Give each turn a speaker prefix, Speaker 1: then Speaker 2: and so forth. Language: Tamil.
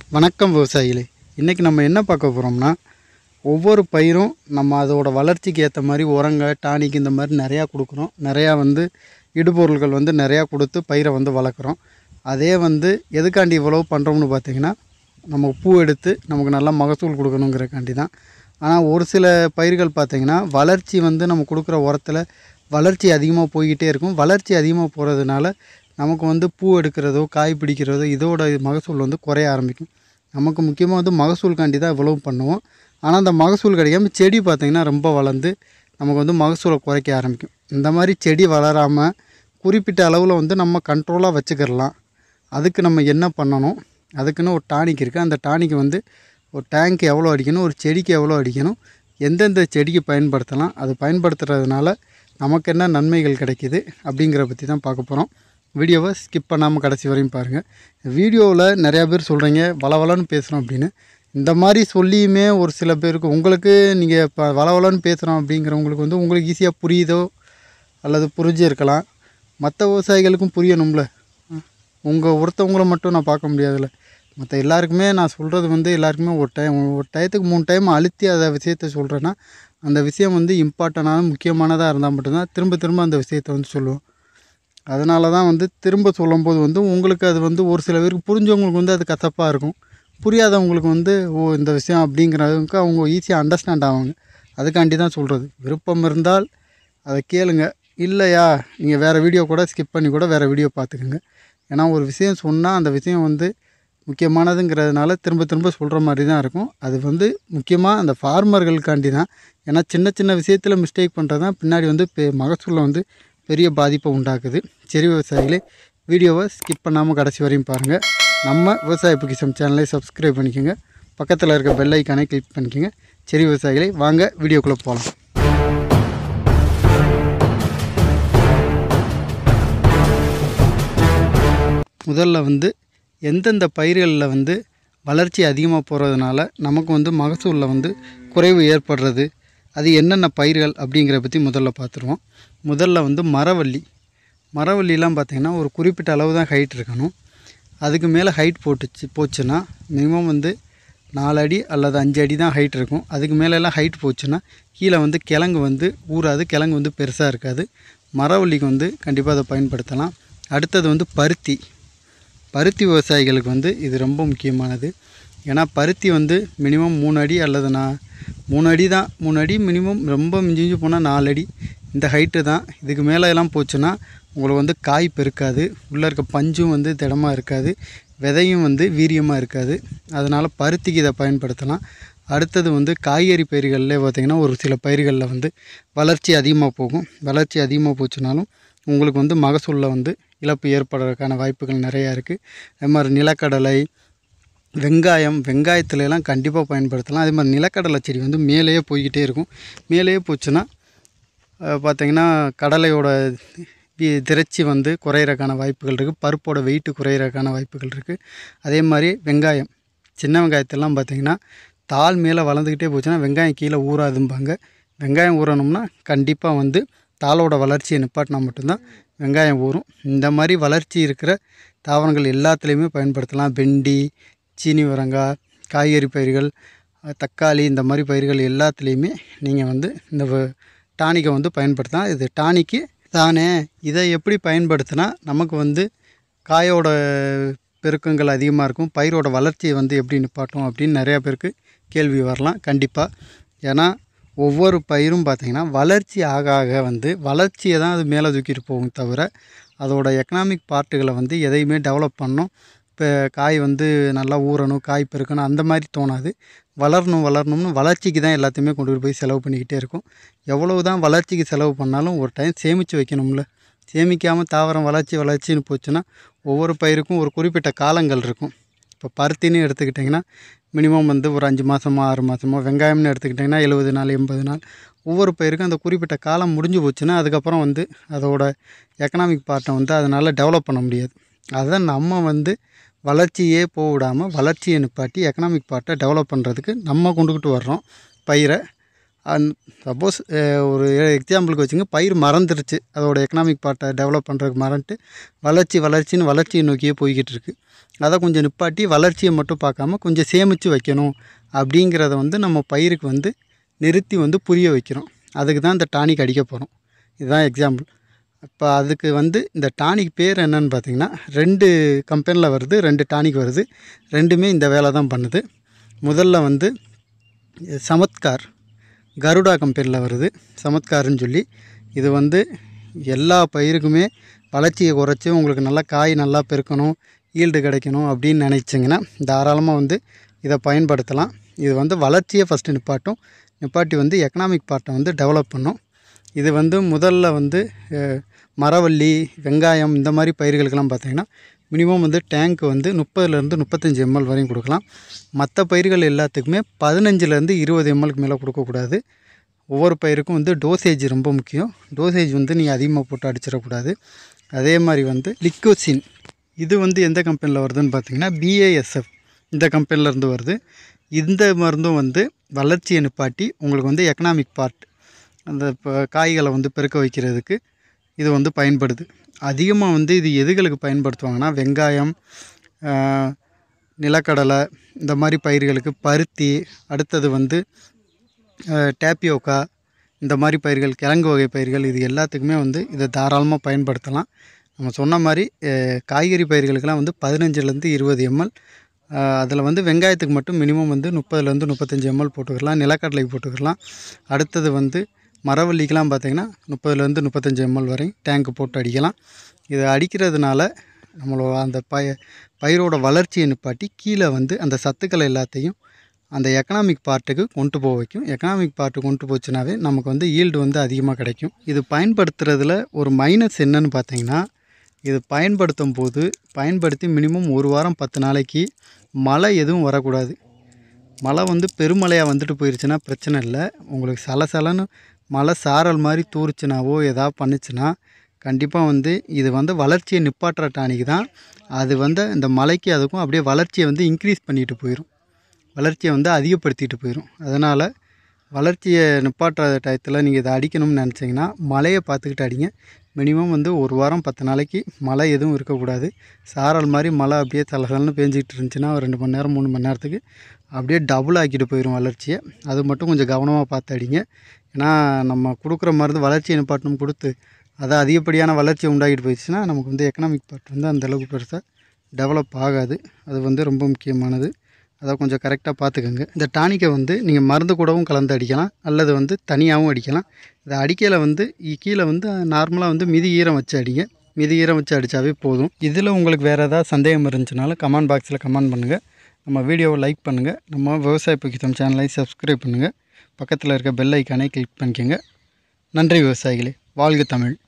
Speaker 1: வணக்கம் விவசாயிகளே இன்றைக்கி நம்ம என்ன பார்க்க போகிறோம்னா ஒவ்வொரு பயிரும் நம்ம அதோட வளர்ச்சிக்கு ஏற்ற மாதிரி உரங்க டானிக் இந்த மாதிரி நிறையா கொடுக்குறோம் நிறையா வந்து இடுபொருள்கள் வந்து நிறையா கொடுத்து பயிரை வந்து வளர்க்குறோம் அதே வந்து எதுக்காண்டி இவ்வளவு பண்ணுறோம்னு பார்த்தீங்கன்னா நமக்கு பூ எடுத்து நமக்கு நல்லா மகசூல் கொடுக்கணுங்கிறக்காண்டி தான் ஆனால் ஒரு சில பயிர்கள் பார்த்திங்கன்னா வளர்ச்சி வந்து நம்ம கொடுக்குற உரத்தில் வளர்ச்சி அதிகமாக போய்கிட்டே இருக்கும் வளர்ச்சி அதிகமாக போகிறதுனால நமக்கு வந்து பூ எடுக்கிறதோ காய் பிடிக்கிறதோ இதோட மகசூல் வந்து குறைய ஆரம்பிக்கும் நமக்கு முக்கியமாக வந்து மகசூலுக்காண்டி தான் இவ்வளவு பண்ணுவோம் ஆனால் அந்த மகசூல் கிடைக்காம செடி பார்த்திங்கன்னா ரொம்ப வளர்ந்து நமக்கு வந்து மகசூலை குறைக்க ஆரம்பிக்கும் இந்த மாதிரி செடி வளராமல் குறிப்பிட்ட அளவில் வந்து நம்ம கண்ட்ரோலாக வச்சுக்கிடலாம் அதுக்கு நம்ம என்ன பண்ணணும் அதுக்குன்னு ஒரு டானிக் இருக்குது அந்த டானிக் வந்து ஒரு டேங்க் எவ்வளோ அடிக்கணும் ஒரு செடிக்கு எவ்வளோ அடிக்கணும் எந்தெந்த செடிக்கு பயன்படுத்தலாம் அது பயன்படுத்துறதுனால நமக்கு என்ன நன்மைகள் கிடைக்கிது அப்படிங்கிற பற்றி தான் பார்க்க போகிறோம் வீடியோவை ஸ்கிப் பண்ணாமல் கடைசி வரையும் பாருங்கள் வீடியோவில் நிறையா பேர் சொல்கிறீங்க வளவலன்னு பேசுகிறோம் அப்படின்னு இந்த மாதிரி சொல்லியுமே ஒரு சில பேருக்கு உங்களுக்கு நீங்கள் இப்போ வளவலன்னு பேசுகிறோம் அப்படிங்கிறவங்களுக்கு வந்து உங்களுக்கு ஈஸியாக புரியுதோ அல்லது புரிஞ்சு இருக்கலாம் மற்ற விவசாயிகளுக்கும் புரியணும்ல உங்கள் ஒருத்தவங்கள மட்டும் நான் பார்க்க முடியாதுல்ல மற்ற எல்லாருக்குமே நான் சொல்கிறது வந்து எல்லாருக்குமே ஒரு டைம் ஒரு டயத்துக்கு மூணு டைம் அழுத்தி அதை விஷயத்த சொல்கிறேன்னா அந்த விஷயம் வந்து இம்பார்ட்டண்டான முக்கியமானதாக இருந்தால் மட்டும்தான் திரும்ப திரும்ப அந்த விஷயத்தை வந்து சொல்லுவோம் அதனால தான் வந்து திரும்ப சொல்லும்போது வந்து உங்களுக்கு அது வந்து ஒரு சில பேருக்கு புரிஞ்சவங்களுக்கு வந்து அது கசப்பாக இருக்கும் புரியாதவங்களுக்கு வந்து ஓ இந்த விஷயம் அப்படிங்கிறதுக்கு அவங்க ஈஸியாக அண்டர்ஸ்டாண்ட் ஆவாங்க அதுக்காண்டி தான் சொல்கிறது விருப்பம் இருந்தால் அதை கேளுங்க இல்லையா நீங்கள் வேறு வீடியோ கூட ஸ்கிப் பண்ணி கூட வேறு வீடியோ பார்த்துக்குங்க ஏன்னா ஒரு விஷயம் சொன்னால் அந்த விஷயம் வந்து முக்கியமானதுங்கிறதுனால திரும்ப திரும்ப சொல்கிற மாதிரி தான் இருக்கும் அது வந்து முக்கியமாக அந்த ஃபார்மர்களுக்காண்டி தான் ஏன்னா சின்ன சின்ன விஷயத்தில் மிஸ்டேக் பண்ணுறது தான் பின்னாடி வந்து பெ மகசூலில் வந்து பெரிய பாதிப்பை உண்டாக்குது சரி விவசாயிகளே வீடியோவை ஸ்கிப் பண்ணாமல் கடைசி வரையும் பாருங்கள் நம்ம விவசாய பொக்கிஷம் சேனலை சப்ஸ்கிரைப் பண்ணிக்கோங்க பக்கத்தில் இருக்க பெல் ஐக்கானை கிளிக் பண்ணிக்கோங்க சரி விவசாயிகளே வாங்க வீடியோக்குள்ளே போகலாம் முதல்ல வந்து எந்தெந்த பயிர்களில் வந்து வளர்ச்சி அதிகமாக போகிறதுனால நமக்கு வந்து மகசூலில் வந்து குறைவு ஏற்படுறது அது என்னென்ன பயிர்கள் அப்படிங்கிற பற்றி முதல்ல பார்த்துருவோம் முதல்ல வந்து மரவள்ளி மரவள்ளிலாம் பார்த்திங்கன்னா ஒரு குறிப்பிட்ட அளவு தான் ஹைட் இருக்கணும் அதுக்கு மேலே ஹைட் போட்டுச்சு போச்சுன்னா மினிமம் வந்து நாலு அடி அல்லது அஞ்சு அடி தான் ஹைட் இருக்கும் அதுக்கு மேலெல்லாம் ஹைட் போச்சுன்னா கீழே வந்து கிழங்கு வந்து ஊறாது கிழங்கு வந்து பெருசாக இருக்காது மரவள்ளிக்கு வந்து கண்டிப்பாக அதை பயன்படுத்தலாம் அடுத்தது வந்து பருத்தி பருத்தி விவசாயிகளுக்கு வந்து இது ரொம்ப முக்கியமானது ஏன்னா பருத்தி வந்து மினிமம் மூணு அடி அல்லது நான் மூணு அடி தான் மூணு அடி மினிமம் ரொம்ப மிஞ்சி மிஞ்சி போனால் நாலு அடி இந்த ஹைட்டு தான் இதுக்கு மேலே எல்லாம் போச்சுன்னா உங்களுக்கு வந்து காய் பெருக்காது உள்ளே இருக்க பஞ்சும் வந்து திடமாக இருக்காது விதையும் வந்து வீரியமாக இருக்காது அதனால் பருத்திக்கு இதை பயன்படுத்தலாம் அடுத்தது வந்து காய்கறி பயிர்களில் பார்த்திங்கன்னா ஒரு சில பயிர்களில் வந்து வளர்ச்சி அதிகமாக போகும் வளர்ச்சி அதிகமாக போச்சுனாலும் உங்களுக்கு வந்து மகசூலில் வந்து இழப்பு ஏற்படுறதுக்கான வாய்ப்புகள் நிறையா இருக்குது அது மாதிரி நிலக்கடலை வெங்காயம் வெங்காயத்துல எல்லாம் கண்டிப்பாக பயன்படுத்தலாம் அதே மாதிரி நிலக்கடலை செடி வந்து மேலேயே போய்கிட்டே இருக்கும் மேலேயே போச்சுன்னா அஹ், பார்த்திங்கன்னா கடலையோட தி- திரட்சி வந்து குறையிறதுக்கான வாய்ப்புகள் இருக்குது பருப்போட வெயிட்டு குறையிறதுக்கான வாய்ப்புகள் இருக்குது அதே மாதிரி வெங்காயம் சின்ன வெங்காயத்தெல்லாம் பார்த்திங்கன்னா தாள் மேலே வளர்ந்துக்கிட்டே போச்சுன்னா வெங்காயம் கீழே ஊறாதும்பாங்க வெங்காயம் ஊறணும்னா கண்டிப்பாக வந்து தாளோட வளர்ச்சியை நிப்பாட்டினா மட்டும்தான் வெங்காயம் ஊறும் இந்த மாதிரி வளர்ச்சி இருக்கிற தாவரங்கள் எல்லாத்துலேயுமே பயன்படுத்தலாம் வெண்டி சீனி வரங்காய் காய்கறி பயிர்கள் அஹ், தக்காளி இந்த மாதிரி பயிர்கள் எல்லாத்துலேயுமே நீங்கள் வந்து இந்த வ- டானிக்கை வந்து பயன்படுத்தலாம் இது டானிக்கு தானே இதை எப்படி பயன்படுத்தினா நமக்கு வந்து காயோட பெருக்கங்கள் அதிகமாக இருக்கும் பயிரோட வளர்ச்சியை வந்து எப்படி நிப்பாட்டும் அப்படின்னு நிறையா பேருக்கு கேள்வி வரலாம் கண்டிப்பாக ஏன்னா ஒவ்வொரு பயிரும் பார்த்திங்கன்னா வளர்ச்சி ஆக ஆக வந்து வளர்ச்சியை தான் அது மேலே தூக்கிட்டு போகும் தவிர அதோட எக்கனாமிக் பார்ட்டுகளை வந்து எதையுமே டெவலப் பண்ணணும் இப்போ காய் வந்து நல்லா ஊறணும் காய் பெருக்கணும் அந்த மாதிரி தோணாது வளரணும் வளரணும்னு வளர்ச்சிக்கு தான் எல்லாத்தையுமே கொண்டு போய் செலவு பண்ணிக்கிட்டே இருக்கும் எவ்வளவு தான் வளர்ச்சிக்கு செலவு பண்ணாலும் ஒரு டைம் சேமித்து வைக்கணும்ல சேமிக்காமல் தாவரம் வளர்ச்சி வளர்ச்சின்னு போச்சுன்னா ஒவ்வொரு பயிருக்கும் ஒரு குறிப்பிட்ட காலங்கள் இருக்கும் இப்போ பருத்தின்னு எடுத்துக்கிட்டிங்கன்னா மினிமம் வந்து ஒரு அஞ்சு மாதமோ ஆறு மாதமோ வெங்காயம்னு எடுத்துக்கிட்டிங்கன்னா எழுபது நாள் எண்பது நாள் ஒவ்வொரு பயிருக்கும் அந்த குறிப்பிட்ட காலம் முடிஞ்சு போச்சுன்னா அதுக்கப்புறம் வந்து அதோட எக்கனாமிக் பார்ட்டை வந்து அதனால் டெவலப் பண்ண முடியாது அதை நம்ம வந்து வளர்ச்சியே போக விடாமல் வளர்ச்சியை நிப்பாட்டி எக்கனாமிக் பார்ட்டை டெவலப் பண்ணுறதுக்கு நம்ம கொண்டுக்கிட்டு வர்றோம் பயிரை சப்போஸ் ஒரு எக்ஸாம்பிளுக்கு வச்சுங்க பயிர் மறந்துருச்சு அதோட எக்கனாமிக் பார்ட்டை டெவலப் பண்ணுறதுக்கு மறந்துட்டு வளர்ச்சி வளர்ச்சின்னு வளர்ச்சியை நோக்கியே போய்கிட்டு இருக்கு அதை கொஞ்சம் நிப்பாட்டி வளர்ச்சியை மட்டும் பார்க்காம கொஞ்சம் சேமித்து வைக்கணும் அப்படிங்கிறத வந்து நம்ம பயிருக்கு வந்து நிறுத்தி வந்து புரிய வைக்கிறோம் அதுக்கு தான் இந்த டானிக் அடிக்க போகிறோம் இதுதான் எக்ஸாம்பிள் இப்போ அதுக்கு வந்து இந்த டானிக் பேர் என்னன்னு பார்த்தீங்கன்னா ரெண்டு கம்பெனியில் வருது ரெண்டு டானிக் வருது ரெண்டுமே இந்த வேலை தான் பண்ணுது முதல்ல வந்து சமத்கார் கருடா கம்பெனியில் வருது சமத்கார்னு சொல்லி இது வந்து எல்லா பயிருக்குமே வளர்ச்சியை குறைச்சி உங்களுக்கு நல்லா காய் நல்லா பெருக்கணும் ஈல்டு கிடைக்கணும் அப்படின்னு நினைச்சிங்கன்னா தாராளமாக வந்து இதை பயன்படுத்தலாம் இது வந்து வளர்ச்சியை ஃபஸ்ட்டு நிப்பாட்டும் நிப்பாட்டி வந்து எக்கனாமிக் பார்ட்டை வந்து டெவலப் பண்ணும் இது வந்து முதல்ல வந்து அஹ், மரவள்ளி வெங்காயம் இந்த மாதிரி பயிர்களுக்கெல்லாம் பார்த்தீங்கன்னா மினிமம் வந்து டேங்க் வந்து முப்பதுலேருந்து முப்பத்தஞ்சு எம்எல் வரையும் கொடுக்கலாம் மற்ற பயிர்கள் எல்லாத்துக்குமே பதினஞ்சுலேருந்து இருபது எம்எல்க்கு மேலே கொடுக்கக்கூடாது ஒவ்வொரு பயிருக்கும் வந்து டோசேஜ் ரொம்ப முக்கியம் டோசேஜ் வந்து நீங்கள் அதிகமாக போட்டு அடிச்சிடக்கூடாது அதே மாதிரி வந்து லிக்கோசின் இது வந்து எந்த கம்பெனியில் வருதுன்னு பார்த்தீங்கன்னா பிஏஎஸ்எஃப் இந்த கம்பெனில இருந்து வருது இந்த மருந்தும் வந்து வளர்ச்சியை நிப்பாட்டி உங்களுக்கு வந்து எக்கனாமிக் பார்ட் அந்த இப்போ காய்களை வந்து பெருக்க வைக்கிறதுக்கு இது வந்து பயன்படுது அதிகமாக வந்து இது எதுகளுக்கு பயன்படுத்துவாங்கன்னா வெங்காயம் ஆஹ், நிலக்கடலை இந்த மாதிரி பயிர்களுக்கு பருத்தி அடுத்தது வந்து டேப்பியோக்கா இந்த மாதிரி பயிர்கள் கிழங்கு வகை பயிர்கள் இது எல்லாத்துக்குமே வந்து இதை தாராளமாக பயன்படுத்தலாம் நம்ம சொன்ன மாதிரி அஹ், காய்கறி பயிர்களுக்கெல்லாம் வந்து பதினஞ்சுலேருந்து இருபது எம்எல் அதில் வந்து வெங்காயத்துக்கு மட்டும் மினிமம் வந்து முப்பதுலேருந்து முப்பத்தஞ்சு எம்எல் போட்டுக்கலாம் நிலக்கடலைக்கு போட்டுக்கலாம் அடுத்தது வந்து மரவள்ளிக்கெலாம் பார்த்திங்கன்னா முப்பதுலேருந்து முப்பத்தஞ்சு எம்எல் வரை டேங்க் போட்டு அடிக்கலாம் இதை அடிக்கிறதுனால நம்மளோட அந்த பய பயிரோட வளர்ச்சியை நிப்பாட்டி கீழே வந்து அந்த சத்துக்கள் எல்லாத்தையும் அந்த எக்கனாமிக் பார்ட்டுக்கு கொண்டு போக வைக்கும் எக்கனாமிக் பார்ட்டு கொண்டு போச்சுனாவே நமக்கு வந்து ஈல்டு வந்து அதிகமாக கிடைக்கும் இது பயன்படுத்துறதுல ஒரு மைனஸ் என்னன்னு பார்த்தீங்கன்னா இது பயன்படுத்தும் போது பயன்படுத்தி மினிமம் ஒரு வாரம் பத்து நாளைக்கு மழை எதுவும் வரக்கூடாது மழை வந்து பெருமழையாக வந்துட்டு போயிருச்சுன்னா பிரச்சனை இல்லை உங்களுக்கு சலசலன்னு மழை சாரல் மாதிரி தூரிச்சுனாவோ ஏதாவது பண்ணுச்சுன்னா கண்டிப்பாக வந்து இது வந்து வளர்ச்சியை நிப்பாட்டுற டானிக்கு தான் அது வந்து இந்த மழைக்கு அதுக்கும் அப்படியே வளர்ச்சியை வந்து இன்க்ரீஸ் பண்ணிட்டு போயிடும் வளர்ச்சியை வந்து அதிகப்படுத்திட்டு போயிடும் அதனால் வளர்ச்சியை நிப்பாட்டுற டயத்தில் நீங்கள் இதை அடிக்கணும்னு நினச்சிங்கன்னா மழையை பார்த்துக்கிட்டு அடிங்க மினிமம் வந்து ஒரு வாரம் பத்து நாளைக்கு மழை எதுவும் இருக்கக்கூடாது சாரல் மாதிரி மழை அப்படியே தலசலன்னு பேஞ்சிக்கிட்டு இருந்துச்சுன்னா ஒரு ரெண்டு மணி நேரம் மூணு மணி நேரத்துக்கு அப்படியே டபுள் ஆக்கிட்டு போயிடும் வளர்ச்சியை அது மட்டும் கொஞ்சம் கவனமாக பார்த்து அடிங்க ஏன்னா நம்ம கொடுக்குற மருந்து வளர்ச்சியை நிப்பாட்டணும் கொடுத்து அதை அதிகப்படியான வளர்ச்சி உண்டாக்கிட்டு போயிடுச்சுன்னா நமக்கு வந்து எக்கனாமிக் பார்ட் வந்து அந்தளவுக்கு பெருசாக டெவலப் ஆகாது அது வந்து ரொம்ப முக்கியமானது அதை கொஞ்சம் கரெக்டாக பார்த்துக்கோங்க இந்த டானிக்கை வந்து நீங்கள் மருந்து கூடவும் கலந்து அடிக்கலாம் அல்லது வந்து தனியாகவும் அடிக்கலாம் இதை அடிக்கையில் வந்து இ- கீழே வந்து நார்மலாக வந்து மிதி ஈரம் வச்சு அடிங்க மிதி ஈரம் வச்சு அடித்தாவே போதும் இதில் உங்களுக்கு வேறு ஏதாவது சந்தேகம் இருந்துச்சுனாலும் கமெண்ட் பாக்ஸில் கமெண்ட் பண்ணுங்கள் நம்ம வீடியோவை லைக் பண்ணுங்கள் நம்ம விவசாய புக்கித்தம் சேனலை சப்ஸ்கிரைப் பண்ணுங்கள் பக்கத்தில் இருக்க பெல் ஐக்கானை கிளிக் பண்ணிக்கோங்க நன்றி விவசாயிகளே வாழ்க தமிழ்